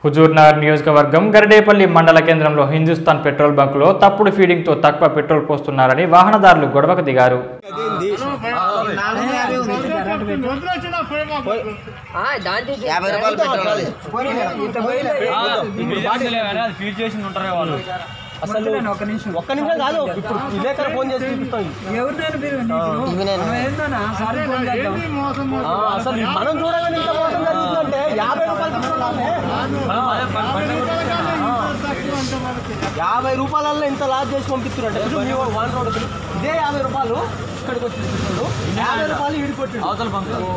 హుజూర్నగర్ నియోజకవర్గం గరిడేపల్లి మండల కేంద్రంలో హిందుస్థాన్ పెట్రోల్ బంకులో తప్పుడు ఫీడింగ్తో తక్కువ పెట్రోల్ పోస్తున్నారని వాహనదారులు గొడవకు దిగారు యాభై రూపాయలు పెట్రోల్ ఇప్పుడు బాటిల్ అది ఫీడ్ చేసి ఉంటారు కదా వాళ్ళు అసలు ఒక నిమిషం ఒక్క నిమిషం కాదు ఇప్పుడు విలేకరు ఫోన్ చేసి చూపిస్తాం ఎవరినైనా మీరు మనం ఏందన్నా సార్ ఫోన్ చేద్దాం ఆ, అసలు మనం చూడగానే ఇంత మోసం జరుగుతుందంటే యాభై రూపాయలు తీసుకున్నామే. యాభై రూపాయలలో ఇంత లాస్ చేసి పంపిస్తున్నారు అంటే మీ వాడు వన్ రోడ్ ఇదే యాభై రూపాయలు ఇక్కడికి వచ్చి తీసుకుంటాడు యాభై రూపాయలు ఈడికి కొట్టి అవతల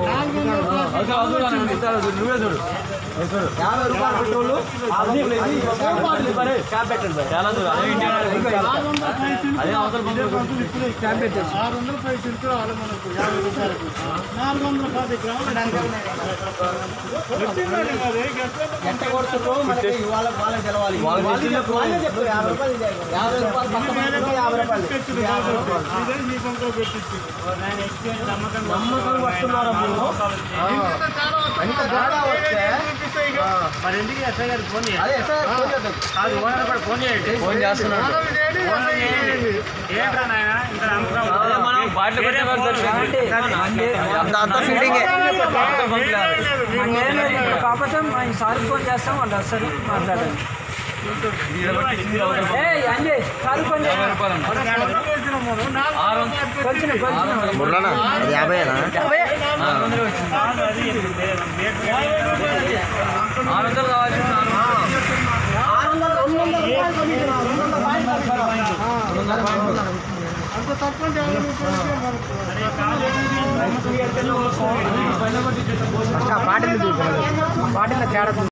నువ్వే చూడు యాభై రూపాయలు పెట్రోల్ క్యాబ్ పెట్టండి సార్ చాలా దూరం అదే ఇండియా అదే అవతల క్యాబ్ పెట్టేసి ఎంత కొడుతుందో మనకి ఇవాళ వాళ్ళకి తెలవాలి వాళ్ళే చెప్తారు యాభై రూపాయలు ఇదే. యాభై రూపాయలు పక్క పక్కన యాభై రూపాయలు ఇది యాభై రూపాయలు నమ్మకం పట్టున్నారు అప్పుడు అంత తేడా వస్తే మరి ఎందుకు ఎస్ఐ గారికి ఫోన్ అదే ఎస్ఐ ఫోన్ చేద్దాం. కాదు ఓనర్ కూడా ఫోన్ చేయండి ఫోన్ చేస్తున్నాడు ఫోన్ చేయండి ఏంట్రా నాయన ఇంత నమ్మకం అంతా ఫీడింగే కాకపోతే మా ఈ సార్ ఫోన్ చేస్తాం వాళ్ళు వస్తారు మాట్లాడండి ఏ అంజయ్ సార్ ఫోన్ చేస్తాం కొంచెం కొంచెం మురళనా అది యాభైనా బాటిల్ బాటిల్ తేడా